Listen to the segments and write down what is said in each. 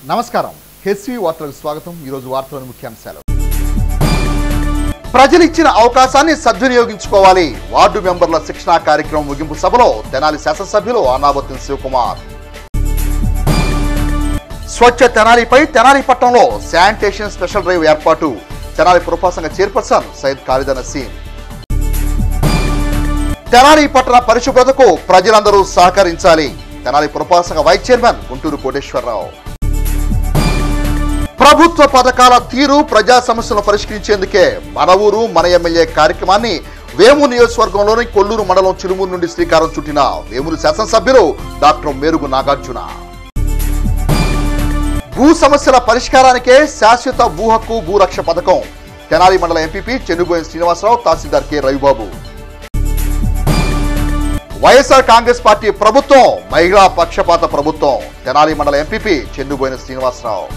నమస్కారం హెచ్వి వార్తలకు స్వాగతం ఈరోజు వార్తలోని ముఖ్యాంశాలు ప్రజలు ఇచ్చిన అవకాశాన్ని సద్వినియోగించుకోవాలి వార్డు మెంబర్ల శిక్షణా కార్యక్రమం ముగింపు సభలో తెనాలి శాసనసభ్యులు అనాబత్తిన శివకుమార్ స్వచ్ఛ తెనాలిపై తెనాలి పట్టణంలో శానిటేషన్ స్పెషల్ డ్రైవ్ ఏర్పాటు తెనాలి పురపాసంగ చైర్పర్సన్ సయ్యద్ ఖాలిద నసీం తెనాలి పట్టణ పరిశుభ్రతకు ప్రజలందరూ సహకరించాలి తెనాలి పురపాసంగ వైస్ చైర్మన్ గుంటూరు కోటేశ్వరరావు ప్రభుత్వ పథకాల తీరు ప్రజా సమస్యలను పరిష్కరించేందుకే మన ఊరు మన ఎమ్మెల్యే కార్యక్రమాన్ని వేమూరు నియోజకవర్గంలోని కొల్లూరు మండలం చిరుమూరు నుండి శ్రీకారం చుట్టిన వేమూరు శాసనసభ్యులు డాక్టర్ మేరుగు నాగార్జున భూ సమస్యల పరిష్కారానికే శాశ్వత భూ హక్కు భూరక్ష పథకం తెనాలి మండల MPP Chennuboyina Srinivasa Rao tahsildar K Ravibabu YSR Congress party ప్రభుత్వం మహిళా పక్షపాత ప్రభుత్వం తెనాలి మండల ఎంపీపీ చెన్నుబోయిన శ్రీనివాసరావు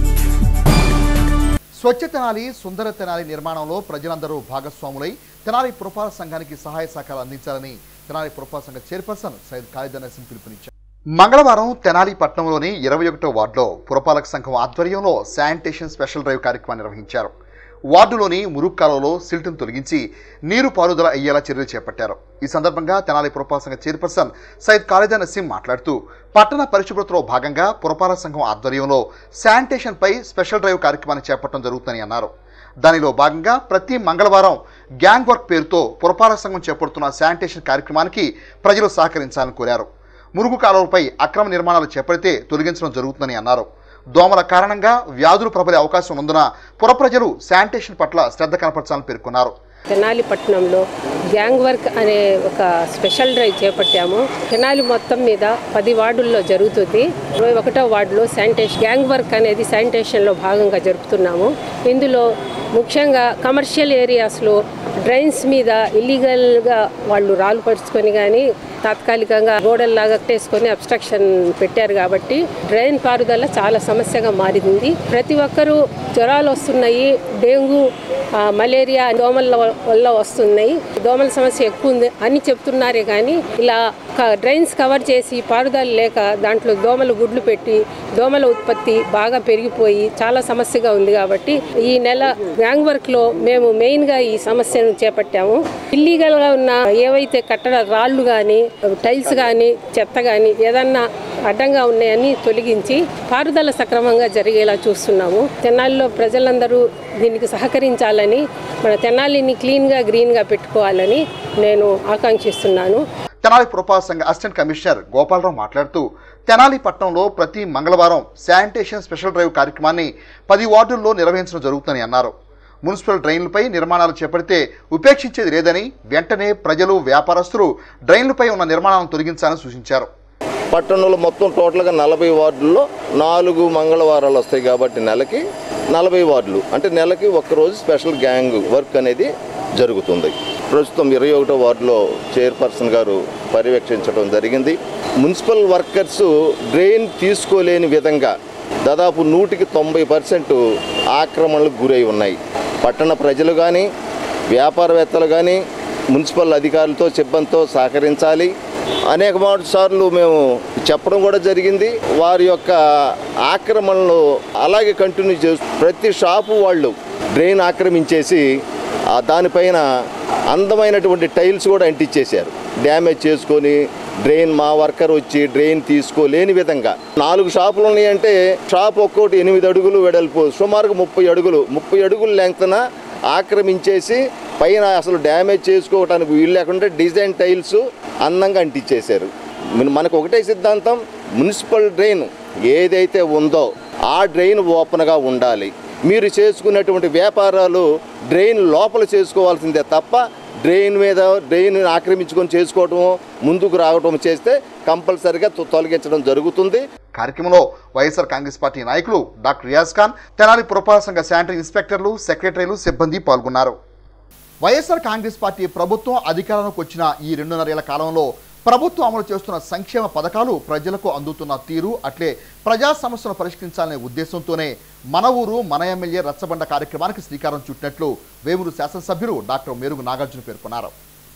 స్వచ్ఛ తెనాలి సుందర తెనాలి నిర్మాణంలో ప్రజలందరూ భాగస్వాములై తెనాలి పురపాలక సంఘానికి సహాయ సహకారాలు అందించాలని తెనాలి పురపాలక సంఘ చైర్పర్సన్ సయ్యద్ ఖాలిద్ నసీం పిలుపునిచ్చారు మంగళవారం తెనాలి పట్టణంలోని ఇరవై ఒకటో వార్డులో పురపాలక సంఘం ఆధ్వర్యంలో శానిటేషన్ స్పెషల్ డ్రైవ్ కార్యక్రమాన్ని నిర్వహించారు వార్డులోని మురుగు కాలువలో సిల్ట్ను తొలగించి నీరు పారుదల అయ్యేలా చర్యలు చేపట్టారు ఈ సందర్భంగా తెనాలి పురపాలక సంఘ చైర్పర్సన్ సయ్యద్ ఖాలిదా నసీం మాట్లాడుతూ పట్టణ పరిశుభ్రతలో భాగంగా పురపాలక సంఘం ఆధ్వర్యంలో శానిటేషన్ పై స్పెషల్ డ్రైవ్ కార్యక్రమాన్ని చేపట్టడం జరుగుతుందని అన్నారు దానిలో భాగంగా ప్రతి మంగళవారం గ్యాంగ్ వర్క్ పేరుతో పురపాలక సంఘం చేపడుతున్న శానిటేషన్ కార్యక్రమానికి ప్రజలు సహకరించాలని కోరారు మురుగు కాలువలపై అక్రమ నిర్మాణాలు చేపడితే తొలగించడం జరుగుతుందని అన్నారు దోమల కారణంగా వ్యాధులు ప్రబలే అవకాశం ఉన్నందున పుర ప్రజలు శానిటేషన్ పట్ల శ్రద్ధ కనపరచాలని పేర్కొన్నారు తెనాలి పట్టణంలో గ్యాంగ్ వర్క్ అనే ఒక స్పెషల్ డ్రైవ్ చేపట్టాము తెనాలి మొత్తం మీద పది వార్డుల్లో జరుగుతుంది ఇరవై ఒకటో వార్డులో శానిటేషన్ గ్యాంగ్ వర్క్ అనేది శానిటేషన్లో భాగంగా జరుపుతున్నాము ఇందులో ముఖ్యంగా కమర్షియల్ ఏరియాస్లో డ్రైన్స్ మీద ఇల్లీగల్గా వాళ్ళు రాళ్ళు పరుచుకొని కానీ తాత్కాలికంగా గోడల్లాగా కట్టేసుకొని అబ్స్ట్రక్షన్ పెట్టారు కాబట్టి డ్రైన్ పారుదల చాలా సమస్యగా మారింది ప్రతి ఒక్కరూ జ్వరాలు వస్తున్నాయి డెంగ్యూ ఆ, మలేరియా దోమల వల్ల వస్తున్నాయి దోమల సమస్య ఎక్కువ ఉంది అని చెప్తున్నారే కానీ ఇలా క- డ్రైన్స్ కవర్ చేసి పారుదల లేక దాంట్లో దోమలు గుడ్లు పెట్టి దోమల ఉత్పత్తి బాగా పెరిగిపోయి చాలా సమస్యగా ఉంది కాబట్టి ఈ నెల గ్యాంగ్ వర్క్లో మేము మెయిన్గా ఈ సమస్యను చేపట్టాము ఇల్లీగల్గా ఉన్న ఏవైతే కట్టడ రాళ్ళు కానీ టైల్స్ కానీ చెత్త కానీ ఏదన్నా అడ్డంగా ఉన్నాయని తొలగించి పారుదల సక్రమంగా జరిగేలా చూస్తున్నాము తెనాలిలో ప్రజలందరూ దీనికి సహకరించాలని మన తెనాలిని క్లీన్గా గ్రీన్గా పెట్టుకోవాలని నేను ఆకాంక్షిస్తున్నాను తెనాలి పురపాలక సంఘ అసిస్టెంట్ కమిషనర్ గోపాలరావు మాట్లాడుతూ తెనాలి పట్టణంలో ప్రతి మంగళవారం శానిటేషన్ స్పెషల్ డ్రైవ్ కార్యక్రమాన్ని పది వార్డుల్లో నిర్వహించడం జరుగుతుందని అన్నారు మున్సిపల్ డ్రైన్లపై నిర్మాణాలు చేపడితే ఉపేక్షించేది లేదని వెంటనే ప్రజలు వ్యాపారస్తులు డ్రైన్లపై ఉన్న నిర్మాణాలను తొలగించాలని సూచించారు పట్టణంలో మొత్తం టోటల్గా నలభై వార్డుల్లో నాలుగు మంగళవారాలు వస్తాయి కాబట్టి నెలకి నలభై వార్డులు అంటే నెలకి ఒక్కరోజు స్పెషల్ గ్యాంగ్ వర్క్ అనేది జరుగుతుంది ప్రస్తుతం ఇరవై ఒకటో వార్డులో చైర్పర్సన్ గారు పర్యవేక్షించడం జరిగింది మున్సిపల్ వర్కర్స్ డ్రైన్ తీసుకోలేని విధంగా దాదాపు నూటికి తొంభై పర్సెంట్ ఆక్రమణలకు గురై ఉన్నాయి పట్టణ ప్రజలు కానీ వ్యాపారవేత్తలు కానీ మున్సిపల్ అధికారులతో సిబ్బందితో సహకరించాలి అనేక మాట సార్లు మేము చెప్పడం కూడా జరిగింది వారి యొక్క ఆక్రమణలు అలాగే కంటిన్యూ చేస్తూ ప్రతి షాపు వాళ్ళు డ్రైన్ ఆక్రమించేసి ఆ దానిపైన అందమైనటువంటి టైల్స్ కూడా అంటించేశారు డ్యామేజ్ చేసుకొని డ్రైన్ మా వర్కర్ వచ్చి డ్రైన్ తీసుకోలేని విధంగా నాలుగు షాపులు ఉన్నాయంటే షాప్ ఒక్కోటి ఎనిమిది అడుగులు వెడల్పు సుమారుగా ముప్పై అడుగులు ముప్పై అడుగుల లెంగ్త్న ఆక్రమించేసి పైన అసలు డ్యామేజ్ చేసుకోవడానికి వీలు లేకుండా డిజైన్ టైల్స్ అందంగా అంటించేశారు మన- మనకు ఒకటే సిద్ధాంతం మున్సిపల్ డ్రైన్ ఏదైతే ఉందో ఆ డ్రైన్ ఓపెన్గా ఉండాలి మీరు చేసుకున్నటువంటి వ్యాపారాలు డ్రైన్ లోపల చేసుకోవాల్సిందే తప్ప డ్రైన్ మీద డ్రైన్ ఆక్రమించుకొని చేసుకోవటం ముందుకు రావటం చేస్తే కంపల్సరిగా తొ- తొలగించడం జరుగుతుంది కార్యక్రమంలో వైఎస్ఆర్ కాంగ్రెస్ పార్టీ నాయకులు డాక్టర్ రియాజ్ ఖాన్ తెనాలి పురపాలక సంఘ శానిటరీ ఇన్స్పెక్టర్లు సెక్రటరీలు సిబ్బంది పాల్గొన్నారు వైఎస్ఆర్ కాంగ్రెస్ పార్టీ ప్రభుత్వం అధికారంలోకి వచ్చిన ఈ రెండున్నరేళ్ల కాలంలో ప్రభుత్వం అమలు చేస్తున్న సంక్షేమ పథకాలు ప్రజలకు అందుతున్న తీరు అట్లే ప్రజా సమస్యలను పరిష్కరించాలనే ఉద్దేశంతోనే మన ఊరు మన ఎమ్మెల్యే రచ్చబండ కార్యక్రమానికి శ్రీకారం చుట్టినట్లు వేమూరు శాసనసభ్యులు డాక్టర్ మేరుగు నాగార్జున పేర్కొన్నారు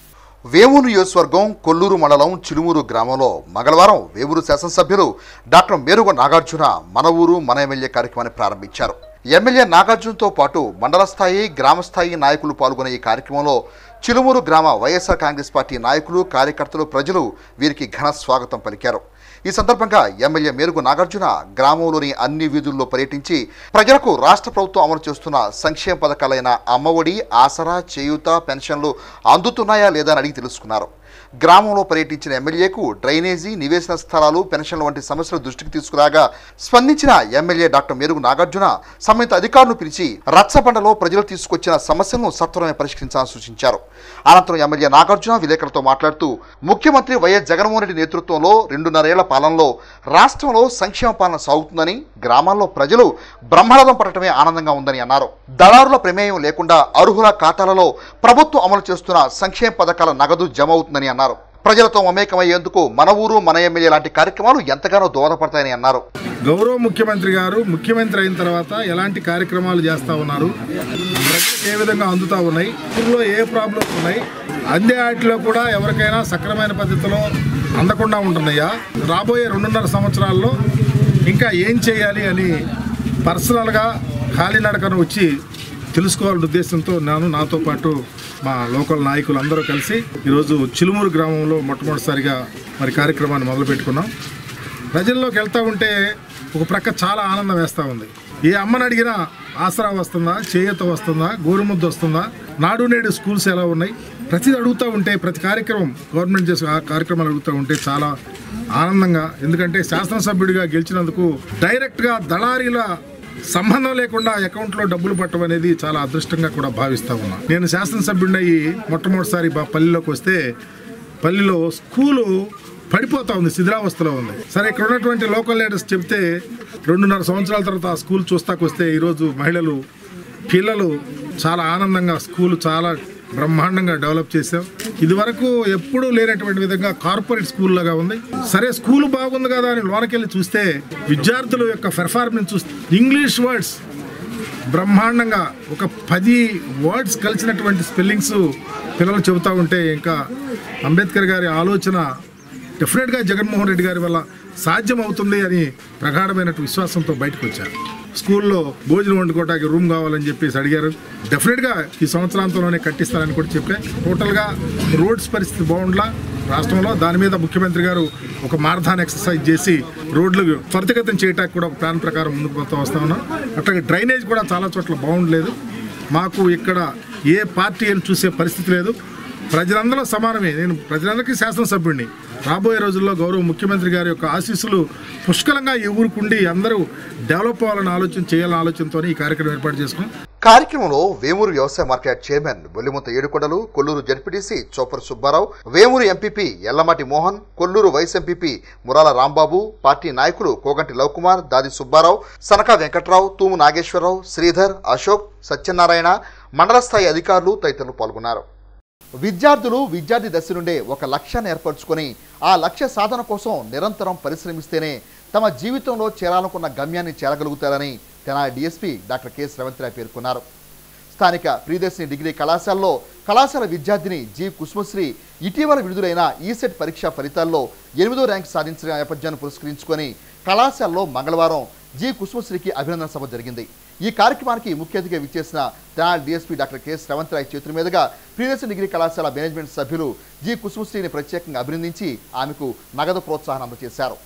వేమూరు నియోజకవర్గం కొల్లూరు మండలం చిలుమూరు గ్రామంలో మంగళవారం వేమూరు శాసనసభ్యులు డాక్టర్ మేరుగ నాగార్జున మన ఊరు మన ఎమ్మెల్యే కార్యక్రమాన్ని ప్రారంభించారు ఎమ్మెల్యే నాగార్జునతో పాటు మండల స్థాయి గ్రామ స్థాయి నాయకులు పాల్గొనే ఈ కార్యక్రమంలో చిలుమూరు గ్రామ వైఎస్ఆర్ కాంగ్రెస్ పార్టీ నాయకులు కార్యకర్తలు ప్రజలు వీరికి ఘన స్వాగతం పలికారు ఈ సందర్భంగా ఎమ్మెల్యే మేరుగు నాగార్జున గ్రామంలోని అన్ని వీధుల్లో పర్యటించి ప్రజలకు రాష్ట్ర ప్రభుత్వం అమలు చేస్తున్న సంక్షేమ పథకాలైన అమ్మఒడి ఆసరా చేయూత పెన్షన్లు అందుతున్నాయా లేదా అని అడిగి తెలుసుకున్నారు గ్రామంలో పర్యటించిన ఎమ్మెల్యేకు డ్రైనేజీ నివేశన స్థలాలు పెన్షన్ల వంటి సమస్యలు దృష్టికి తీసుకురాగా స్పందించిన ఎమ్మెల్యే డాక్టర్ మేరుగు నాగార్జున సంబంధిత అధికారులను పిలిచి రచ్చబండలో ప్రజలు తీసుకొచ్చిన సమస్యలను సత్వరమే పరిష్కరించాలని సూచించారు అనంతరం ఎమ్మెల్యే నాగార్జున విలేకరులతో మాట్లాడుతూ ముఖ్యమంత్రి వైఎస్ జగన్మోహన్ రెడ్డి నేతృత్వంలో రెండున్నరేళ్ల పాలనలో రాష్ట్రంలో సంక్షేమ పాలన సాగుతుందని గ్రామాల్లో ప్రజలు బ్రహ్మరథం పడటమే ఆనందంగా ఉందని అన్నారు దళారుల ప్రమేయం లేకుండా అర్హుల ఖాతాలలో ప్రభుత్వం అమలు చేస్తున్న సంక్షేమ పథకాల నగదు జమ అవుతుందని అన్నారు ప్రజలతో మమేకమయ్యేందుకు మన ఊరు మన ఎమ్మెల్యే లాంటి కార్యక్రమాలు ఎంతగానో దోహదపడతాయని అన్నారు గౌరవ ముఖ్యమంత్రి గారు ముఖ్యమంత్రి అయిన తర్వాత ఎలాంటి కార్యక్రమాలు చేస్తూ ఉన్నారు ప్రజలకు ఏ విధంగా అందుతూ ఉన్నాయి ఊళ్ళో ఏ ప్రాబ్లమ్స్ ఉన్నాయి అందే వాటిలో కూడా ఎవరికైనా సక్రమైన పద్ధతిలో అందకుండా ఉంటున్నాయా రాబోయే రెండున్నర సంవత్సరాల్లో ఇంకా ఏం చేయాలి అని పర్సనల్గా కాలినడకను వచ్చి తెలుసుకోవాలనే ఉద్దేశంతో నేను నాతో పాటు మా లోకల్ నాయకులు అందరూ కలిసి ఈరోజు చిలుమూరు గ్రామంలో మొట్టమొదటిసారిగా మరి కార్యక్రమాన్ని మొదలుపెట్టుకున్నాం ప్రజల్లోకి వెళ్తూ ఉంటే ఒక ప్రక్క చాలా ఆనందం వేస్తూ ఉంది ఏ అమ్మని అడిగినా ఆసరా వస్తుందా చేయూత వస్తుందా గోరుముద్ద వస్తుందా నాడు నేడు స్కూల్స్ ఎలా ఉన్నాయి ప్రతిది అడుగుతూ ఉంటే ప్రతి కార్యక్రమం గవర్నమెంట్ చేసే ఆ కార్యక్రమాలు అడుగుతూ ఉంటే చాలా ఆనందంగా ఎందుకంటే శాసనసభ్యుడిగా గెలిచినందుకు డైరెక్ట్గా దళారీల సంబంధం లేకుండా అకౌంట్లో డబ్బులు పట్టడం అనేది చాలా అదృష్టంగా కూడా భావిస్తా ఉన్నా నేను శాసనసభ్యుడిని అయ్యి మొట్టమొదటిసారి మా పల్లెలోకి వస్తే పల్లిలో స్కూలు పడిపోతా ఉంది శిథిలావస్థలో ఉంది సరే ఇక్కడ ఉన్నటువంటి లోకల్ లీడర్స్ చెప్తే రెండున్నర సంవత్సరాల తర్వాత ఆ స్కూల్ చూస్తాకొస్తే ఈరోజు మహిళలు పిల్లలు చాలా ఆనందంగా స్కూల్ చాలా బ్రహ్మాండంగా డెవలప్ చేసాం ఇది వరకు ఎప్పుడూ లేనటువంటి విధంగా కార్పొరేట్ స్కూల్ లాగా ఉంది సరే స్కూల్ బాగుంది కదా అని లోనకెళ్ళి చూస్తే విద్యార్థుల యొక్క పెర్ఫార్మెన్స్ చూస్తే ఇంగ్లీష్ వర్డ్స్ బ్రహ్మాండంగా ఒక పది వర్డ్స్ కలిసినటువంటి స్పెల్లింగ్స్ పిల్లలు చెబుతూ ఉంటే ఇంకా అంబేద్కర్ గారి ఆలోచన డెఫినెట్గా జగన్మోహన్ రెడ్డి గారి వల్ల సాధ్యం అవుతుంది అని ప్రగాఢమైన విశ్వాసంతో బయటకు వచ్చారు స్కూల్లో భోజనం వండుకోవడానికి రూమ్ కావాలని చెప్పేసి అడిగారు డెఫినెట్గా ఈ సంవత్సరాంతంలోనే కట్టిస్తారని కూడా చెప్పా టోటల్గా రోడ్స్ పరిస్థితి బాగుండలా రాష్ట్రంలో దాని మీద ముఖ్యమంత్రి గారు ఒక మారథాన్ ఎక్సర్సైజ్ చేసి రోడ్లు త్వరితగతం చేయడానికి కూడా ఒక ప్లాన్ ప్రకారం ముందుకు పోతా వస్తా ఉన్నాం అట్లాగే డ్రైనేజ్ కూడా చాలా చోట్ల బాగుండలేదు మాకు ఇక్కడ ఏ పార్టీ అని చూసే పరిస్థితి లేదు ప్రజలందరూ సమానమే నేను ప్రజలందరికీ శాసనసభ్యుడిని రాబోయే రోజుల్లో గౌరవ ముఖ్యమంత్రి గారి యొక్క ఆశీస్సులు పుష్కలంగా ఈ ఊరుకుండి అందరూ డెవలప్ అవ్వాలని ఆలోచన చేయాలని ఆలోచనతో ఈ కార్యక్రమం ఏర్పాటు చేసుకున్నాం కార్యక్రమంలో వేమూరు వ్యవసాయ market chairman Bollimutha Edukondalu Kolluru ZPTC Chopar Subbarao Vemuru MPP Ellamati Mohan Kolluru vice MPP Murala Rambabu party నాయకులు కోగంటి లవకుమార్ దాది సుబ్బారావు సనకా వెంకట్రావు తూము నాగేశ్వరరావు శ్రీధర్ అశోక్ సత్యనారాయణ మండల స్థాయి అధికారులు తదితరులు పాల్గొన్నారు విద్యార్థులు విద్యార్థి దశ నుండే ఒక లక్ష్యాన్ని ఏర్పరచుకొని ఆ లక్ష్య సాధన కోసం నిరంతరం పరిశ్రమిస్తేనే తమ జీవితంలో చేరాలనుకున్న గమ్యాన్ని చేరగలుగుతారని Tenali DSP doctor K Sravanthi Rai పేర్కొన్నారు స్థానిక ప్రియదర్శిని డిగ్రీ కళాశాలలో కళాశాల విద్యార్థిని జి కుసుమశ్రీ ఇటీవల విడుదలైన ఈసెట్ పరీక్షా ఫలితాల్లో ఎనిమిదో ర్యాంక్ సాధించిన నేపథ్యాన్ని పురస్కరించుకొని కళాశాలలో మంగళవారం జి కుసుమశ్రీకి అభినందన సభ జరిగింది ఈ కార్యక్రమానికి ముఖ్య అతిథిగా విచ్చేసిన Tenali DSP doctor K Sravantha Rai చేతుల మీదుగా ప్రియదర్శిని డిగ్రీ కళాశాల మేనేజ్మెంట్ సభ్యులు జి కుసుమశ్రీని ప్రత్యేకంగా అభినందించి ఆమెకు నగదు ప్రోత్సాహం అందజేశారు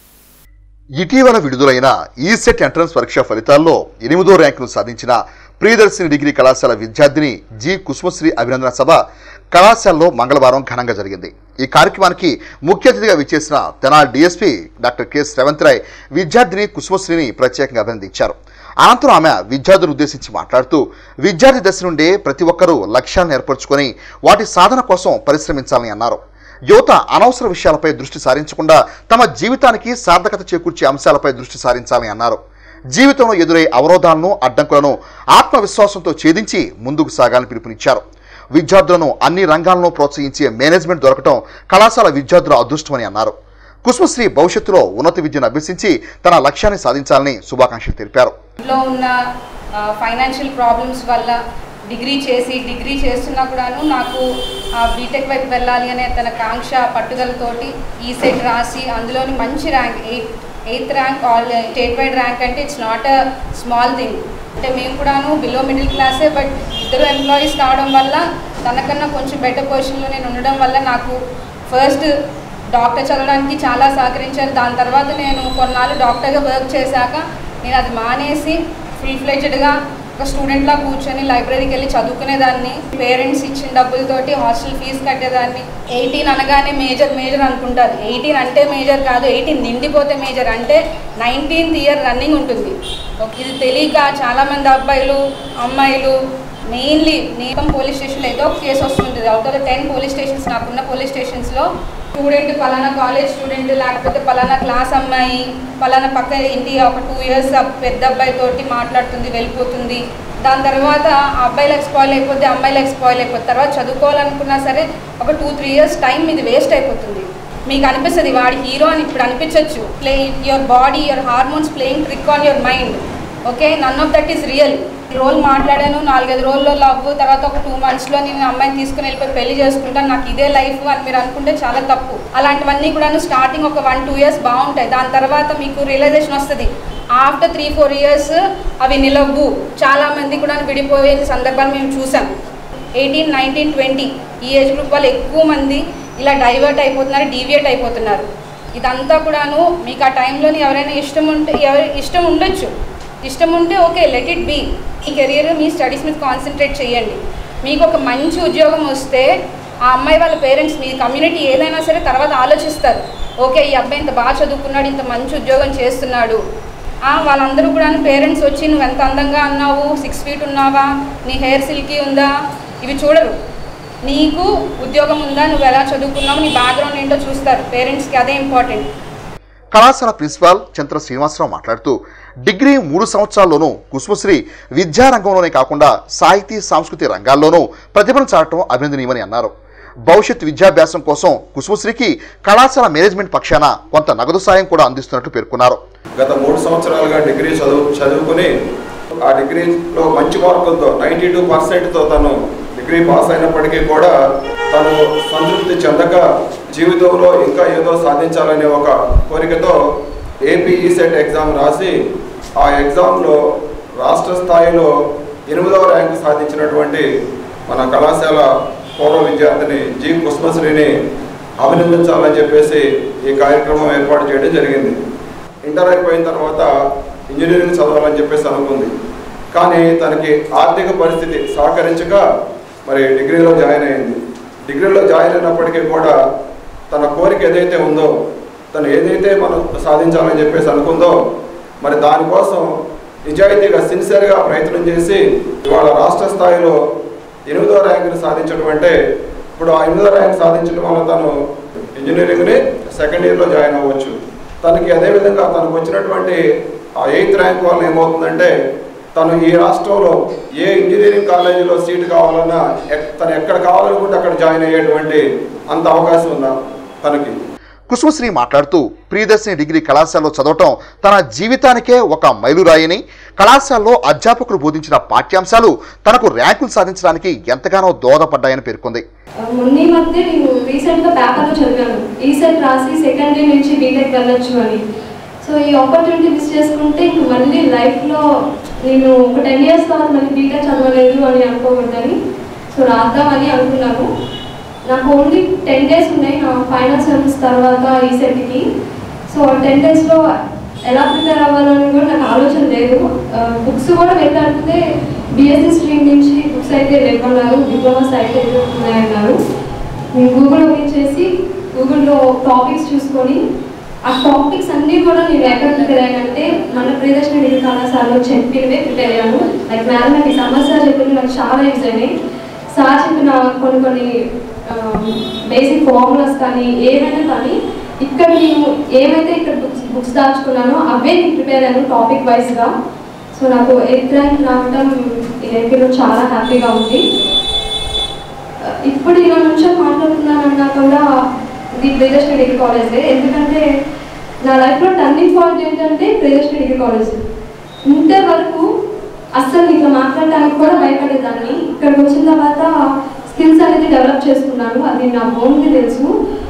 ఇటీవల విడుదలైన ఈసెట్ ఎంట్రన్స్ పరీక్ష ఫలితాల్లో ఎనిమిదో ర్యాంకును సాధించిన ప్రియదర్శిని డిగ్రీ కళాశాల విద్యార్థిని జి కుసుమశ్రీ అభినందన సభ కళాశాలలో మంగళవారం ఘనంగా జరిగింది ఈ కార్యక్రమానికి ముఖ్య అతిథిగా విచ్చేసిన Tenali DSP doctor K Sravantha Rai విద్యార్థిని కుసుమశ్రీని ప్రత్యేకంగా అభినందించారు అనంతరం ఆమె విద్యార్థులను ఉద్దేశించి మాట్లాడుతూ విద్యార్థి దశ నుండే ప్రతి ఒక్కరూ లక్ష్యాలను ఏర్పరచుకొని వాటి సాధన కోసం పరిశ్రమించాలని అన్నారు యువత అనవసర విషయాలపై దృష్టి సారించకుండా తమ జీవితానికి సార్థకత చేకూర్చే అంశాలపై దృష్టి సారించాలని అన్నారు జీవితంలో ఎదురై అవరోధాలను అడ్డంకులను ఆత్మవిశ్వాసంతో ఛేదించి ముందుకు సాగాలని పిలుపునిచ్చారు విద్యార్థులను అన్ని రంగాలను ప్రోత్సహించే మేనేజ్మెంట్ దొరకటం కళాశాల విద్యార్థుల అదృష్టమని అన్నారు కుసుమశ్రీ భవిష్యత్తులో ఉన్నత విద్యను అభ్యసించి తన లక్ష్యాన్ని సాధించాలని శుభాకాంక్షలు తెలిపారు ఇంట్లో ఉన్న ఫైనాన్షియల్ ప్రాబ్లమ్స్ వల్ల డిగ్రీ చేసి డిగ్రీ చేస్తున్నా కూడాను నాకు ఆ బీటెక్ వైపు వెళ్ళాలి అనే తన కాంక్ష పట్టుదలతోటి ఈ సెట్ రాసి అందులోని మంచి rank eighth eighth rank all state wide rank అంటే it's not a small thing అంటే మేము కూడాను బిలో మిడిల్ క్లాసే బట్ ఇద్దరు ఎంప్లాయీస్ కావడం వల్ల తనకన్నా కొంచెం బెటర్ పొజిషన్లో నేను ఉండడం వల్ల నాకు ఫస్ట్ డాక్టర్ చదవడానికి చాలా సహకరించారు దాని తర్వాత నేను కొన్నాళ్ళు డాక్టర్గా వర్క్ చేశాక నేను అది మానేసి ఫుల్ ఫ్లెడ్జ్డ్గా ఒక స్టూడెంట్లా కూర్చొని లైబ్రరీకి వెళ్ళి చదువుకునేదాన్ని పేరెంట్స్ ఇచ్చిన డబ్బులతోటి హాస్టల్ ఫీజు కట్టేదాన్ని ఎయిటీన్ అనగానే మేజర్ మేజర్ అనుకుంటారు ఎయిటీన్ అంటే మేజర్ కాదు ఎయిటీన్ నిండిపోతే మేజర్ అంటే నైన్టీన్త్ ఇయర్ రన్నింగ్ ఉంటుంది ఇది తెలియక చాలామంది అబ్బాయిలు అమ్మాయిలు మెయిన్లీ నేపం పోలీస్ స్టేషన్లో ఏదో ఒక కేసు వస్తుంటుంది out of the ten police stations నాకున్న పోలీస్ స్టేషన్స్లో స్టూడెంట్ పలానా కాలేజ్ స్టూడెంట్ లేకపోతే పలానా క్లాస్ అమ్మాయి పలానా పక్క ఇంటి ఒక టూ ఇయర్స్ పెద్ద అబ్బాయి తోటి మాట్లాడుతుంది వెళ్ళిపోతుంది దాని తర్వాత ఆ అబ్బాయిలకు స్పాయిల్ అయిపోతే అమ్మాయిలకు స్పాయిల్ అయిపోతే తర్వాత చదువుకోవాలనుకున్నా సరే ఒక టూ త్రీ ఇయర్స్ టైం ఇది వేస్ట్ అయిపోతుంది మీకు అనిపిస్తుంది వాడి హీరో అని ఇప్పుడు అనిపించవచ్చు play your body your hormones playing trick on your mind okay none of that is real role మాట్లాడాను నాలుగైదు రోజుల్లో లవ్ తర్వాత ఒక టూ మంత్స్లో నేను అమ్మాయిని తీసుకుని వెళ్ళిపోయి పెళ్లి చేసుకుంటాను నాకు ఇదే లైఫ్ అని మీరు అనుకుంటే చాలా తప్పు అలాంటివన్నీ కూడా స్టార్టింగ్ ఒక వన్ టూ ఇయర్స్ బాగుంటాయి దాని తర్వాత మీకు రియలైజేషన్ వస్తుంది ఆఫ్టర్ త్రీ ఫోర్ ఇయర్స్ అవి నిలవ్వు చాలామంది కూడా విడిపోయే సందర్భాలు మేము చూసాం ఎయిటీన్ నైన్టీన్ ట్వంటీ ఈ ఏజ్ గ్రూప్ వాళ్ళు ఎక్కువ మంది ఇలా డైవర్ట్ అయిపోతున్నారు డీవియేట్ అయిపోతున్నారు ఇదంతా కూడాను మీకు ఆ టైంలోని ఎవరైనా ఇష్టం ఉంటే ఎవరి ఇష్టం ఉండొచ్చు ఇష్టం ఉంటే ఓకే లెట్ ఇట్ బీ మీ కెరియర్ మీ స్టడీస్ మీద కాన్సన్ట్రేట్ చేయండి మీకు ఒక మంచి ఉద్యోగం వస్తే ఆ అమ్మాయి వాళ్ళ పేరెంట్స్ మీ కమ్యూనిటీ ఏదైనా సరే తర్వాత ఆలోచిస్తారు ఓకే ఈ అబ్బాయి ఇంత బాగా చదువుకున్నాడు ఇంత మంచి ఉద్యోగం చేస్తున్నాడు ఆ, వాళ్ళందరూ కూడా పేరెంట్స్ వచ్చి నువ్వు ఎంత అందంగా అన్నావు సిక్స్ ఫీట్ ఉన్నావా నీ హెయిర్ సిల్కీ ఉందా ఇవి చూడరు నీకు ఉద్యోగం ఉందా నువ్వు ఎలా చదువుకున్నావు నీ బ్యాక్గ్రౌండ్ ఏంటో చూస్తారు పేరెంట్స్కి అదే ఇంపార్టెంట్ కళాశాల ప్రిన్సిపాల్ చంద్ర శ్రీనివాసరావు మాట్లాడుతూ డిగ్రీ మూడు సంవత్సరాల్లోనూ కుసుమశ్రీ విద్యారంగంలోనే కాకుండా సాహితీ సాంస్కృతిక రంగాల్లోనూ ప్రతిభను చాటడం అభినందనీయమని అన్నారు భవిష్యత్ విద్యాభ్యాసం కోసం కుసుమశ్రీకి కళాశాల మేనేజ్మెంట్ పక్షాన కొంత నగదు సాయం కూడా అందిస్తున్నట్లు పేర్కొన్నారు గత మూడు సంవత్సరాలుగా డిగ్రీ చదువు చదువుకుని ఆ డిగ్రీలో మంచి మార్కులతో నైంటీ టూ పర్సెంట్తో తను డిగ్రీ పాస్ అయినప్పటికీ కూడా తను సంతృప్తి చెందక జీవితంలో ఇంకా ఏదో సాధించాలనే ఒక కోరికతో ఏపీ సెట్ ఎగ్జామ్ రాసి ఆ ఎగ్జామ్లో రాష్ట్ర స్థాయిలో ఎనిమిదవ ర్యాంకు సాధించినటువంటి మన కళాశాల పూర్వ విద్యార్థిని జి పుష్పశ్రీని అభినందించాలని చెప్పేసి ఈ కార్యక్రమం ఏర్పాటు చేయడం జరిగింది ఇంటర్ అయిపోయిన తర్వాత ఇంజనీరింగ్ చదవాలని చెప్పేసి అనుకుంది కానీ తనకి ఆర్థిక పరిస్థితి సహకరించక మరి డిగ్రీలో జాయిన్ అయింది డిగ్రీలో జాయిన్ అయినప్పటికీ కూడా తన కోరిక ఏదైతే ఉందో తను ఏదైతే మనం సాధించాలని చెప్పేసి అనుకుందో మరి దానికోసం నిజాయితీగా సిన్సియర్గా ప్రయత్నం చేసి ఇవాళ రాష్ట్ర స్థాయిలో ఎనిమిదో ర్యాంకుని సాధించడం అంటే ఇప్పుడు ఆ ఎనిమిదో ర్యాంక్ సాధించడం వల్ల తను ఇంజనీరింగ్ని సెకండ్ ఇయర్లో జాయిన్ అవ్వచ్చు తనకి అదేవిధంగా తనకు వచ్చినటువంటి ఆ ఎయిత్ ర్యాంక్ వల్ల ఏమవుతుందంటే తను ఈ రాష్ట్రంలో ఏ ఇంజనీరింగ్ కాలేజీలో సీటు కావాలన్నా ఎక్- తను ఎక్కడ కావాలనుకుంటే అక్కడ జాయిన్ అయ్యేటువంటి అంత అవకాశం ఉందా తనకి కుసుమశ్రీ మాట్లాడుతూ ప్రియదర్శిని డిగ్రీ కళాశాలలో చదవటం తన జీవితానికే ఒక మైలురాయని కళాశాలలో అధ్యాపకులు బోధించిన పాఠ్యాంశాలు తనకు ర్యాంకులు సాధించడానికి ఎంతగానో దోహదపడ్డాయని పేర్కొంది మొన్న ఈ మధ్య నేను రీసెంట్గా పేపర్లో చదివాను ఈసెట్ రాసి సెకండ్ ఇయర్ నుంచి బీటెక్ వెళ్ళొచ్చు అని సో ఈ ఆపర్చునిటీ మిస్ చేసుకుంటే ఇంక మళ్ళీ లైఫ్లో నేను ఒక టెన్ ఇయర్స్ తర్వాత మళ్ళీ బీటెక్ చదవలేదు అని అనుకోకూడదని సో రాద్దామని అనుకున్నాను నాకు ఓన్లీ టెన్ డేస్ ఉన్నాయి నా ఫైనల్ సెమ్స్ తర్వాత ఈ సెట్కి సో టెన్ డేస్లో ఎలా ప్రిపేర్ అవ్వాలని కూడా నాకు ఆలోచన లేదు బుక్స్ కూడా వెళ్ళాలంటే బిఎస్సి స్ట్రీమ్ నుంచి బుక్స్ అయితే లేవన్నారు డిప్లొమాస్ అయితే ఉన్నాయన్నారు నేను గూగుల్ ఓపెన్ చేసి గూగుల్లో టాపిక్స్ చూసుకొని ఆ టాపిక్స్ అన్నీ కూడా నేను ఎక్కడ ప్రిపేర్ అయ్యానంటే మన ప్రియదర్శన డిగ్రీ కళాశాలలో చెప్పినవే ప్రిపేర్ అయ్యాను లైక్ మ్యాథమెటిక్స్ సమస్య చెప్పినవి నాకు చాలా యూజ్ అయినాయి సార్ చెప్పిన కొన్ని కొన్ని బేసిక్ ఫార్ములాస్ కానీ ఏమైనా కానీ ఇక్కడ నేను ఏమైతే ఇక్కడ బుక్స్ బుక్స్ దాచుకున్నానో అవే నేను ప్రిపేర్ అయ్యాను టాపిక్ వైజ్గా సో నాకు ఎయిత్ ర్యాంక్ రావడం ఈ ఏపీలో చాలా హ్యాపీగా ఉంది ఆ, ఇప్పుడు ఇలా నుంచి మాట్లాడుతున్నానన్నా కూడా ఇది ప్రియదర్శన డిగ్రీ కాలేజే ఎందుకంటే నా లైఫ్లో టర్నింగ్ పాయింట్ ఏంటంటే ప్రియదర్శన డిగ్రీ కాలేజ్ ఇంటర్ వరకు అస్సలు ఇట్లా మాట్లాడడానికి కూడా భయపడేదాన్ని ఇక్కడికి వచ్చిన తర్వాత స్కిల్స్ అనేది డెవలప్ చేసుకున్నాను అది నా ఓన్కి తెలుసు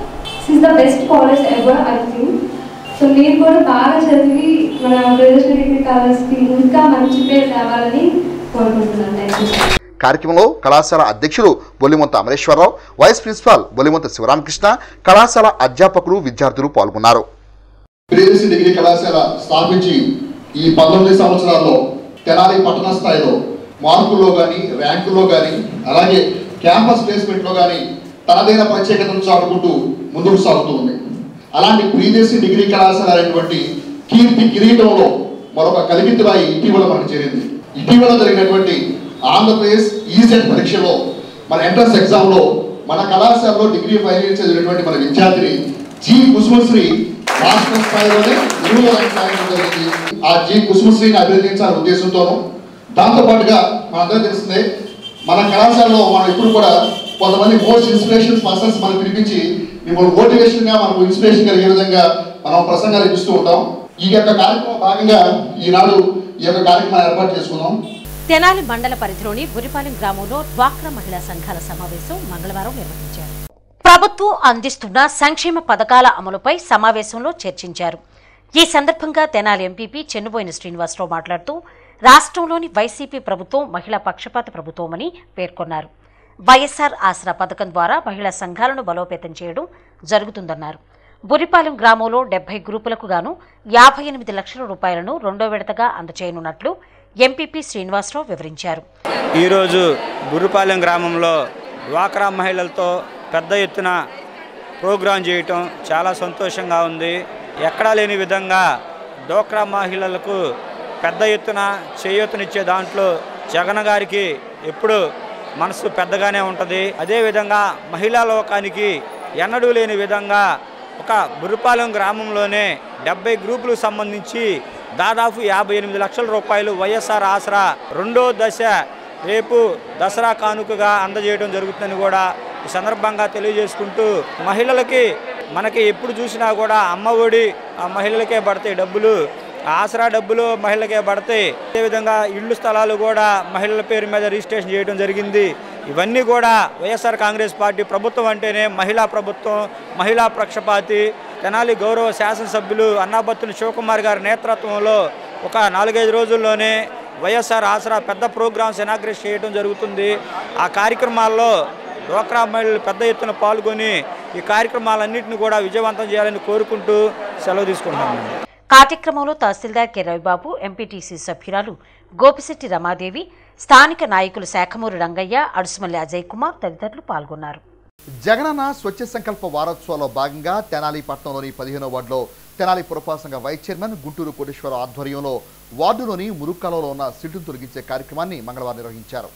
is the best college ever I think so మీరు కూడా బాగా చదివి మన ప్రదర్శన డిగ్రీ కాలేజ్కి ఇంకా మంచి పేరు తేవాలని కోరుకుంటున్నాను థ్యాంక్ యూ కార్యక్రమంలో కళాశాల అధ్యక్షులు బొల్లిమంత అమరేశ్వరరావు వైస్ ప్రిన్సిపాల్ బొల్లిమంత శివరామకృష్ణ కళాశాల అధ్యాపకులు విద్యార్థులు పాల్గొన్నారు ప్రియదర్శి డిగ్రీ కళాశాల స్థాపించి ఈ పంతొమ్మిది సంవత్సరాల్లో తెనాలి పట్టణ స్థాయిలో మార్కుల్లో కానీ ర్యాంకుల్లో కానీ అలాగే క్యాంపస్ ప్లేస్మెంట్లో కానీ తనదైన ప్రత్యేకతను చాటుకుంటూ ముందుకు సాగుతూ ఉంది అలాంటి ప్రియదర్శి డిగ్రీ కళాశాల అనేటువంటి కీర్తి కిరీటంలో మరొక కలిగితురాయి ఇటీవల మనకు చేరింది ఇటీవల జరిగినటువంటి ఆంధ్రప్రదేశ్ ఈసెట్ పరీక్షలో మన ఎంట్రన్స్ ఎగ్జామ్లో మన కళాశాలలో డిగ్రీ ఫైనల్ ఇయర్ చదివినటువంటి మన విద్యార్థిని జి కుసుమశ్రీ రాష్ట్ర స్థాయిలోనే ఎనిమిదో ర్యాంక్ సాధించడం జరిగింది ఆ జి కుసుమశ్రీని అభినందించాలనే ఉద్దేశంతోనూ దాంతో పాటుగా మనందరూ తెలిసిందే మన కళాశాలలో మనం ఇప్పుడు కూడా కొంతమంది మోస్ట్ ఇన్స్పిరేషన్ పర్సన్స్ మనం పిలిపించి మిమ్మల్ని మోటివేషన్ గా మనకు ఇన్స్పిరేషన్ కలిగే విధంగా మనం ప్రసంగాలు ఇప్పిస్తూ ఉంటాం ఈ యొక్క కార్యక్రమం భాగంగా ఈనాడు ఈ యొక్క కార్యక్రమాన్ని ఏర్పాటు చేసుకున్నాం తెనాలి మండల పరిధిలోని బురిపాలెం గ్రామంలో డ్వాక్రా మహిళా సంఘాల సమావేశం మంగళవారం నిర్వహించారు ప్రభుత్వం అందిస్తున్న సంక్షేమ పథకాల అమలుపై సమావేశంలో చర్చించారు ఈ సందర్భంగా తెనాలి ఎంపీపీ చెన్నుబోయిన శ్రీనివాసరావు మాట్లాడుతూ రాష్ట్రంలోని వైసీపీ ప్రభుత్వం మహిళా పక్షపాత ప్రభుత్వమని పేర్కొన్నారు వైఎస్ఆర్ ఆసరా పథకం ద్వారా మహిళా సంఘాలను బలోపేతం చేయడం జరుగుతుందన్నారు బురిపాలెం గ్రామంలో డెబ్బై గ్రూపులకు గాను యాభై ఎనిమిది లక్షల రూపాయలను రెండో విడతగా అందచేయనున్నట్లు ఎంపీపీ శ్రీనివాసరావు వివరించారు ఈరోజు బుర్రుపాలెం గ్రామంలో డ్వాక్రా మహిళలతో పెద్ద ఎత్తున ప్రోగ్రాం చేయటం చాలా సంతోషంగా ఉంది ఎక్కడా లేని విధంగా డోక్రా మహిళలకు పెద్ద ఎత్తున చేయూతనిచ్చే దాంట్లో జగన్ గారికి ఎప్పుడు మనసు పెద్దగానే ఉంటుంది అదేవిధంగా మహిళా లోకానికి ఎన్నడూ లేని విధంగా ఒక బుర్రుపాలెం గ్రామంలోనే డెబ్బై గ్రూపులకు సంబంధించి దాదాపు యాభై ఎనిమిది లక్షల రూపాయలు వైఎస్ఆర్ ఆసరా రెండో దశ రేపు దసరా కానుకగా అందజేయడం జరుగుతుందని కూడా ఈ సందర్భంగా తెలియజేసుకుంటూ మహిళలకి మనకి ఎప్పుడు చూసినా కూడా అమ్మ ఒడి ఆ మహిళలకే పడతాయి డబ్బులు ఆ ఆసరా డబ్బులు మహిళలకే పడతాయి అదేవిధంగా ఇళ్ళు స్థలాలు కూడా మహిళల పేరు మీద రిజిస్ట్రేషన్ చేయడం జరిగింది ఇవన్నీ కూడా వైఎస్ఆర్ కాంగ్రెస్ పార్టీ ప్రభుత్వం అంటేనే మహిళా ప్రభుత్వం మహిళా పక్షపాతి తెనాలి గౌరవ శాసనసభ్యులు అన్నాబత్తుని శివకుమార్ గారి నేతృత్వంలో ఒక నాలుగైదు రోజుల్లోనే వైఎస్ఆర్ ఆసరా పెద్ద ప్రోగ్రామ్స్ ఇనాగ్రేట్ చేయడం జరుగుతుంది ఆ కార్యక్రమాల్లో డ్వాక్రా మహిళలు పెద్ద ఎత్తున పాల్గొని ఈ కార్యక్రమాలన్నింటినీ కూడా విజయవంతం చేయాలని కోరుకుంటూ సెలవు తీసుకుంటున్నాను కార్యక్రమంలో తహసీల్దార్ కె రవిబాబు ఎంపీటీసీ సభ్యురాలు గోపిశెట్టి రమాదేవి స్థానిక నాయకులు శాఖమూరి రంగయ్య అడుసుమల్లి అజయ్ కుమార్ తదితరులు పాల్గొన్నారు జగనన్న స్వచ్ఛ సంకల్ప వారోత్సవాల్లో భాగంగా తెనాలి పట్టణంలోని పదిహేనో వార్డులో తెనాలి పురపాలక సంఘ వైస్ చైర్మన్ గుంటూరు కోటేశ్వరరావు ఆధ్వర్యంలో వార్డులోని మురుక్కాలలో ఉన్న సిట్టును తొలగించే కార్యక్రమాన్ని మంగళవారం నిర్వహించారు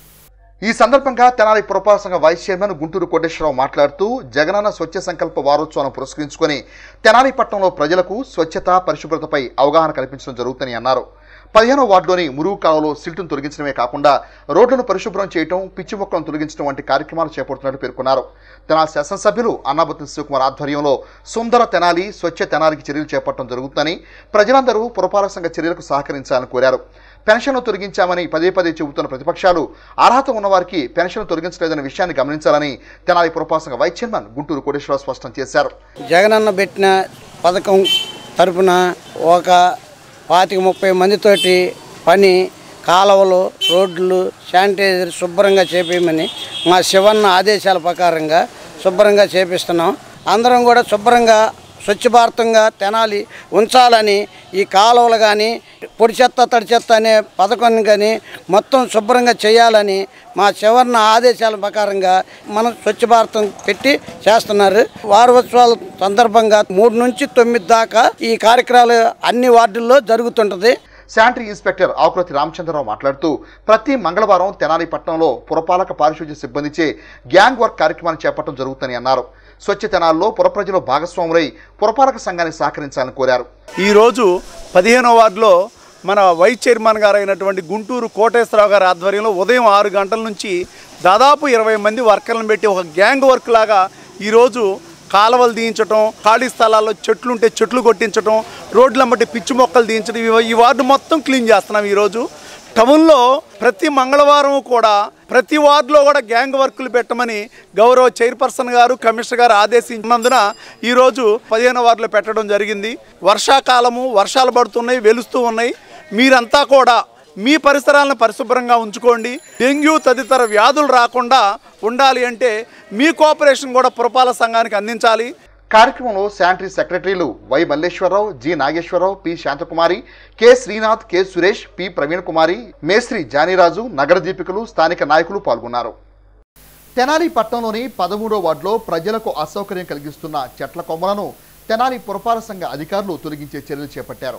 ఈ సందర్భంగా తెనాలి పురపాలక సంఘ వైస్ చైర్మన్ గుంటూరు కోటేశ్వరరావు మాట్లాడుతూ జగనన్న స్వచ్ఛ సంకల్ప వారోత్సవాలను పురస్కరించుకొని తెనాలి పట్టణంలో ప్రజలకు స్వచ్ఛత పరిశుభ్రతపై అవగాహన కల్పించడం జరుగుతుందని అన్నారు పదిహేనో వార్డులోని మురుగు కాలువలో సిల్టును తొలగించడమే కాకుండా రోడ్లను పరిశుభ్రం చేయడం పిచ్చి మొక్కలను తొలగించడం వంటి కార్యక్రమాలు చేపడుతున్నట్టు పేర్కొన్నారు తెనాలి శాసనసభ్యులు అన్నాబత్తి శివకుమార్ ఆధ్వర్యంలో సుందర తెనాలి స్వచ్ఛ తెనాలికి చర్యలు చేపట్టడం జరుగుతుందని ప్రజలందరూ పురపాలక సంఘ చర్యలకు సహకరించాలని కోరారు పెన్షన్ను తొలగించామని పదే పదే చెబుతున్న ప్రతిపక్షాలు అర్హత ఉన్నవారికి పెన్షన్ తొలగించలేదన్న విషయాన్ని గమనించాలని తెనాలి పురపాలక సంఘ వైస్ చైర్మన్ గుంటూరు కోటేశ్వరరావు స్పష్టం చేశారు జగనన్న పెట్టిన పథకం తరపున ఒక పాతిక ముప్పై మందితోటి పని కాలువలు రోడ్లు శానిటైజర్ శుభ్రంగా చేపేయమని మా శివన్న ఆదేశాల ప్రకారంగా శుభ్రంగా చేపిస్తున్నాం అందరం కూడా శుభ్రంగా స్వచ్ఛ భారతంగా తెనాలి ఉంచాలని ఈ కాలువలు కానీ పొడి చెత్త తడి చెత్త అనే పథకాన్ని కానీ మొత్తం శుభ్రంగా చేయాలని మా చివరిన ఆదేశాల ప్రకారంగా మనం స్వచ్ఛ భారతం పెట్టి చేస్తున్నారు వారోత్సవాల సందర్భంగా మూడు నుంచి తొమ్మిది దాకా ఈ కార్యక్రమాలు అన్ని వార్డుల్లో జరుగుతుంటుంది శానిటరీ ఇన్స్పెక్టర్ ఆకురతి రామచంద్రరావు మాట్లాడుతూ ప్రతి మంగళవారం తెనాలి పట్టణంలో పురపాలక పారిశుద్ధ్య సిబ్బందిచే గ్యాంగ్ వర్క్ కార్యక్రమాన్ని చేపట్టడం జరుగుతుందని అన్నారు స్వచ్ఛ తెనాల్లో పురప్రజలు భాగస్వాములై పురపాలక సంఘాన్ని సహకరించాలని కోరారు ఈరోజు పదిహేనో వార్డులో మన వైస్ చైర్మన్ గారు అయినటువంటి గుంటూరు కోటేశ్వరరావు గారి ఆధ్వర్యంలో ఉదయం ఆరు గంటల నుంచి దాదాపు ఇరవై మంది వర్కర్లను పెట్టి ఒక గ్యాంగ్ వర్క్ లాగా ఈరోజు కాలువలు తీయించడం ఖాళీ స్థలాల్లో చెట్లు ఉంటే చెట్లు కొట్టించడం రోడ్ల బట్టి పిచ్చి మొక్కలు తీయించడం ఇవి- ఈ వార్డు మొత్తం క్లీన్ చేస్తున్నాం ఈరోజు టౌన్లో ప్రతి మంగళవారం కూడా ప్రతి వార్డులో కూడా గ్యాంగ్ వర్కులు పెట్టమని గౌరవ చైర్పర్సన్ గారు కమిషనర్ గారు ఆదేశించినందున ఈరోజు పదిహేను వార్డులో పెట్టడం జరిగింది వర్షాకాలము వర్షాలు పడుతున్నాయి వెలుస్తూ ఉన్నాయి మీరంతా కూడా మీ పరిసరాలను పరిశుభ్రంగా ఉంచుకోండి డెంగ్యూ తదితర వ్యాధులు రాకుండా ఉండాలి అంటే మీ కోఆపరేషన్ కూడా పురపాలక సంఘానికి అందించాలి కార్యక్రమంలో శానిటరీ సెక్రటరీలు Y Malleswararao G Nageswararao P Santhakumari K Srinath K Suresh P Praveen Kumari Meshri Janiraju నగర దీపికలు స్థానిక నాయకులు పాల్గొన్నారు తెనాలి పట్టణంలోని పదమూడో వార్డులో ప్రజలకు అసౌకర్యం కలిగిస్తున్న చెట్ల కొమ్మలను తెనాలి పురపాలక సంఘ అధికారులు తొలగించే చర్యలు చేపట్టారు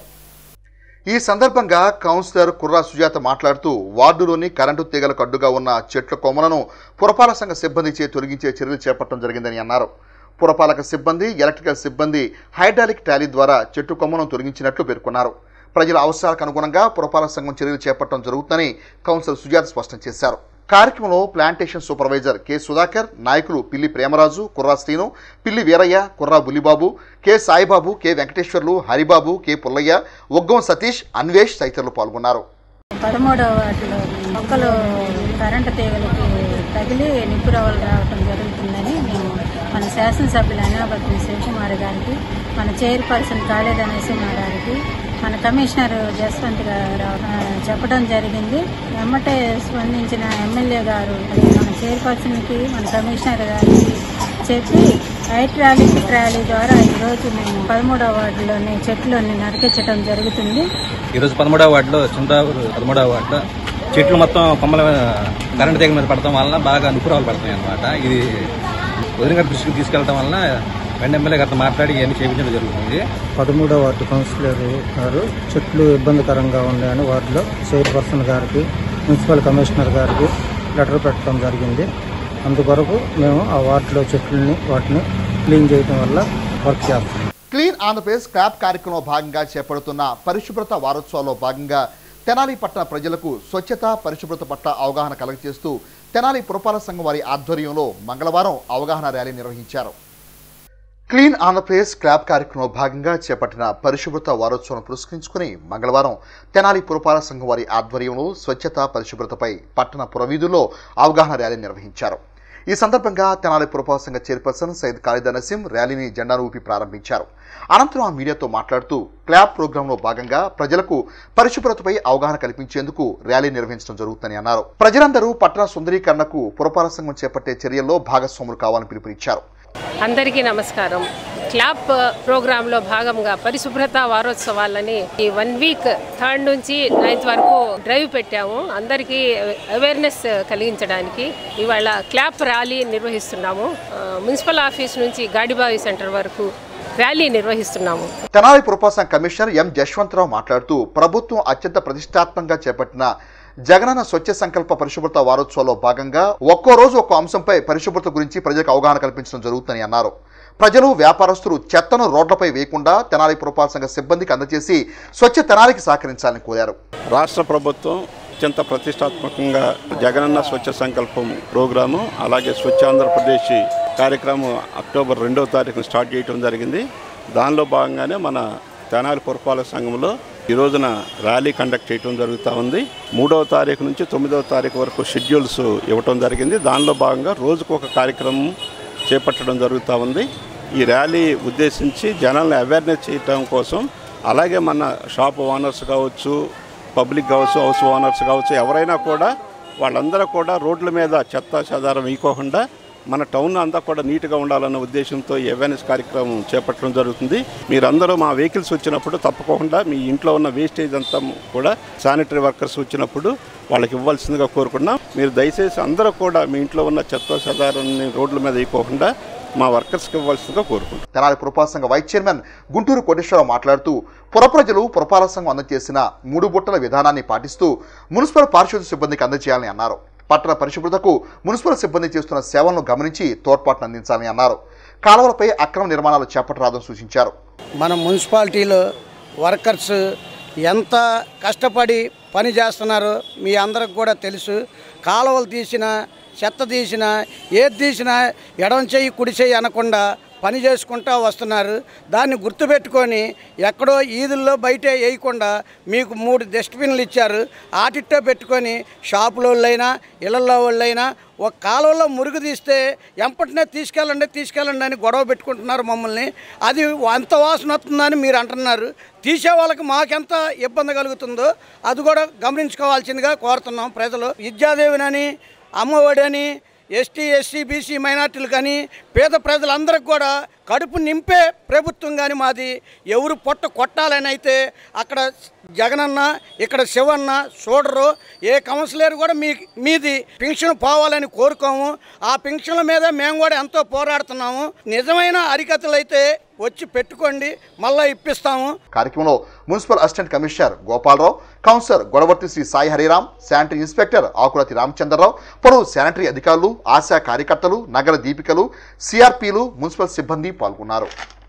ఈ సందర్భంగా కౌన్సిలర్ కుర్రా సుజాత మాట్లాడుతూ వార్డులోని కరెంటు తీగలకు అడ్డుగా ఉన్న చెట్ల కొమ్మలను పురపాలక సంఘ సిబ్బందిచే తొలగించే చర్యలు చేపట్టడం జరిగిందని అన్నారు పురపాలక సిబ్బంది ఎలక్ట్రికల్ సిబ్బంది హైడ్రాలిక్ ట్రాలీ ద్వారా చెట్టు కొమ్మను తొలగించినట్లు పేర్కొన్నారు ప్రజల అవసరాలకు అనుగుణంగా పురపాలక సంఘం చర్యలు చేపట్టడం జరుగుతుందని కౌన్సిలర్ సుజాత స్పష్టం చేశారు కార్యక్రమంలో ప్లాంటేషన్ సూపర్వైజర్ కె సుధాకర్ నాయకులు పిల్లి Premaraju Kurra Srinu Pilli Veeraiah Kurra Bullibabu K Saibabu K Venkateswarlu Haribabu K Pullaiah Oggam Satish Anvesh తదితరులు పాల్గొన్నారు పదమూడవ వాటిలో మొక్కలు కరెంటు తీగలకి తగిలి నిప్పురవ్వలు రావటం జరుగుతుందని మేము మన శాసనసభ్యులు అనాబత్ని శివకుమార్ గారికి మన చైర్పర్సన్ కాళేద నరసింహ గారికి మన కమిషనర్ జస్వంత్ గారు ఆ, చెప్పడం జరిగింది వెమ్మటే స్పందించిన ఎమ్మెల్యే గారు అది మన చైర్పర్సన్కి మన కమిషనర్ గారికి చెప్పి హైడ్రాలిక్ ట్రాలీ ద్వారా ఈరోజు మేము పదమూడవ వార్డులోని చెట్లని నరికించడం జరుగుతుంది ఈరోజు పదమూడవ వార్డులో చింతాపూర్ పదమూడవ వార్డులో చెట్లు మొత్తం కొమ్మల కరెంట్ తీగల మీద పడటం వలన బాగా నిపురాలు పడుతున్నాయి అనమాట ఇది వదిన గారి దృష్టికి తీసుకెళ్ళడం వలన వెంట ఎమ్మెల్యే గారితో మాట్లాడి ఇవన్నీ చేయించడం జరుగుతుంది పదమూడవ వార్డు కౌన్సిలర్ గారు చెట్లు ఇబ్బందికరంగా ఉన్నాయని వార్డులో చైర్పర్సన్ గారికి మున్సిపల్ కమిషనర్ గారికి లెటర్ పెట్టడం జరిగింది అందుకొరకు మేము ఆ వార్డులో చెట్లని వాటిని క్లీన్ చేయడం వల్ల వర్క్ చేస్తాం క్లీన్ ఆంధ్రప్రదేశ్ క్రాప్ కార్యక్రమంలో భాగంగా చేపడుతున్న పరిశుభ్రత వారోత్సవాల్లో భాగంగా తెనాలి పట్టణ ప్రజలకు స్వచ్ఛత పరిశుభ్రత పట్ల అవగాహన కలగజేస్తూ తెనాలి పురపాలక సంఘం వారి ఆధ్వర్యంలో మంగళవారం అవగాహన ర్యాలీ నిర్వహించారు క్లీన్ ఆంధ్రప్రదేశ్ క్రాప్ కార్యక్రమంలో భాగంగా చేపట్టిన పరిశుభ్రత వారోత్సవం పురస్కరించుకుని మంగళవారం తెనాలి పురపాలక సంఘం వారి ఆధ్వర్యంలో స్వచ్ఛత పరిశుభ్రతపై పట్టణ పురవీధుల్లో అవగాహన ర్యాలీ నిర్వహించారు ఈ సందర్భంగా తెనాలి పురపాలక సంఘ చైర్పర్సన్ సైద్ ఖాళీద్ నసీం ర్యాలీని జెండాను ఊపి ప్రారంభించారు అనంతరం ఆ మీడియాతో మాట్లాడుతూ క్లాప్ ప్రోగ్రాంలో భాగంగా ప్రజలకు పరిశుభ్రతపై అవగాహన కల్పించేందుకు ర్యాలీ నిర్వహించడం జరుగుతుందని అన్నారు ప్రజలందరూ పట్టణ సుందరీకరణకు పురపాలక సంఘం చేపట్టే చర్యల్లో భాగస్వాములు కావాలని పిలుపునిచ్చారు అందరికీ నమస్కారం క్లాప్ ప్రోగ్రాంలో భాగంగా పరిశుభ్రత వారోత్సవాలని ఈ వన్ వీక్ థర్డ్ నుంచి నైన్త్ వరకు డ్రైవ్ పెట్టాము అందరికీ అవేర్నెస్ కలిగించడానికి ఇవాళ క్లాప్ ర్యాలీ నిర్వహిస్తున్నాము ఆ, మున్సిపల్ ఆఫీస్ నుంచి గాడిబావి సెంటర్ వరకు ర్యాలీ నిర్వహిస్తున్నాము తెనాలి పురపాలక సంఘ కమిషనర్ ఎం జశ్వంతరావు మాట్లాడుతూ ప్రభుత్వం అత్యంత ప్రతిష్టాత్మకంగా చేపట్టిన జగనన్న స్వచ్ఛ సంకల్ప పరిశుభ్రత వారోత్సవాల్లో భాగంగా ఒక్కో రోజు ఒక్కో అంశంపై పరిశుభ్రత గురించి ప్రజలకు అవగాహన కల్పించడం జరుగుతుందని అన్నారు ప్రజలు వ్యాపారస్తులు చెత్తను రోడ్లపై వేయకుండా తెనాలి పురపాలక సంఘ సిబ్బందికి అందజేసి స్వచ్ఛ తెనాలికి సహకరించాలని కోరారు రాష్ట్ర ప్రభుత్వం అత్యంత ప్రతిష్టాత్మకంగా జగనన్న స్వచ్ఛ సంకల్పం ప్రోగ్రాము అలాగే స్వచ్ఛ ఆంధ్రప్రదేశ్ కార్యక్రమం అక్టోబర్ రెండవ తారీఖున స్టార్ట్ చేయడం జరిగింది దానిలో భాగంగానే మన తెనాలి పురపాలక సంఘంలో ఈ రోజున ర్యాలీ కండక్ట్ చేయడం జరుగుతూ ఉంది మూడవ తారీఖు నుంచి తొమ్మిదవ తారీఖు వరకు షెడ్యూల్స్ ఇవ్వటం జరిగింది దానిలో భాగంగా రోజుకు ఒక కార్యక్రమం చేపట్టడం జరుగుతూ ఉంది ఈ ర్యాలీ ఉద్దేశించి జనాలను అవేర్నెస్ చేయటం కోసం అలాగే మన షాప్ ఓనర్స్ కావచ్చు పబ్లిక్ కావచ్చు హౌస్ ఓనర్స్ కావచ్చు ఎవరైనా కూడా వాళ్ళందరూ కూడా రోడ్ల మీద చెత్త చెదారం వేయకోకుండా మన టౌన్ అంతా కూడా నీట్గా ఉండాలన్న ఉద్దేశంతో ఈ అవేర్నెస్ కార్యక్రమం చేపట్టడం జరుగుతుంది మీరందరూ మా వెహికల్స్ వచ్చినప్పుడు తప్పకుండా మీ ఇంట్లో ఉన్న వేస్టేజ్ అంతా కూడా శానిటరీ వర్కర్స్ వచ్చినప్పుడు వాళ్ళకి ఇవ్వాల్సిందిగా కోరుకున్నాం మీరు దయచేసి అందరూ కూడా మీ ఇంట్లో ఉన్న చెత్త చెదారాన్ని రోడ్ల మీద వేయకోకుండా మా వర్కర్స్కి ఇవ్వాల్సిందిగా కోరుకుంటున్నాం తెనాలి పురపాలక సంఘ వైస్ చైర్మన్ గుంటూరు కోటేశ్వరరావు మాట్లాడుతూ పుర ప్రజలు పురపాలక సంఘం అందజేసిన మూడు బుట్టల విధానాన్ని పాటిస్తూ మున్సిపల్ పారిశుద్ధ్య సిబ్బందికి అందజేయాలని అన్నారు పట్టణ పరిశుభ్రతకు మున్సిపల్ సిబ్బంది చేస్తున్న సేవలను గమనించి తోడ్పాటును అందించాలని అన్నారు కాలువలపై అక్రమ నిర్మాణాలు చేపట్టరాదని సూచించారు మన మున్సిపాలిటీలో వర్కర్స్ ఎంత కష్టపడి పని చేస్తున్నారో మీ అందరికి కూడా తెలుసు కాలువలు తీసిన చెత్త తీసిన ఏది తీసినా ఎడం చెయ్యి కుడి చెయ్యి అనకుండా పని చేసుకుంటా వస్తున్నారు దాన్ని గుర్తుపెట్టుకొని ఎక్కడో ఈదుల్లో బయటే వేయకుండా మీకు మూడు డస్ట్బిన్లు ఇచ్చారు ఆటిట్టో పెట్టుకొని షాపులో వాళ్ళైనా ఇళ్ళల్లో వాళ్ళైనా ఒక కాలువలో మురుగు తీస్తే ఎంపటినే తీసుకెళ్ళండి తీసుకెళ్ళండి అని గొడవ పెట్టుకుంటున్నారు మమ్మల్ని అది అంత వాసన వస్తుందని మీరు అంటున్నారు తీసే వాళ్ళకి మాకెంత ఇబ్బంది కలుగుతుందో అది కూడా గమనించుకోవాల్సిందిగా కోరుతున్నాం ప్రజలు విద్యాదేవినని అమ్మఒడని ఎస్టీ ఎస్సీ బీసీ మైనార్టీలు కానీ పేద ప్రజలందరికి కూడా కడుపు నింపే ప్రభుత్వం కానీ మాది ఎవరు పొట్ట కొట్టాలని అయితే అక్కడ జగనన్న ఇక్కడ శివన్న చూడరు ఏ కౌన్సిలర్ కూడా మీ మీది పెన్షన్ పోవాలని కోరుకోము ఆ పెన్షన్ల మీద మేము కూడా ఎంతో పోరాడుతున్నాము నిజమైన అరికతలు అయితే వచ్చి పెట్టుకోండి మళ్ళీ ఇప్పిస్తాము కార్యక్రమంలో municipal assistant commissioner Gopalarao councillor Godavarthi Shri Sai Hariram sanitary inspector Akurathi Ramachandrarao పలువురు శానిటరీ అధికారులు ఆశా కార్యకర్తలు నగర దీపికలు సిఆర్పీలు మున్సిపల్ సిబ్బంది పాల్గొన్నారు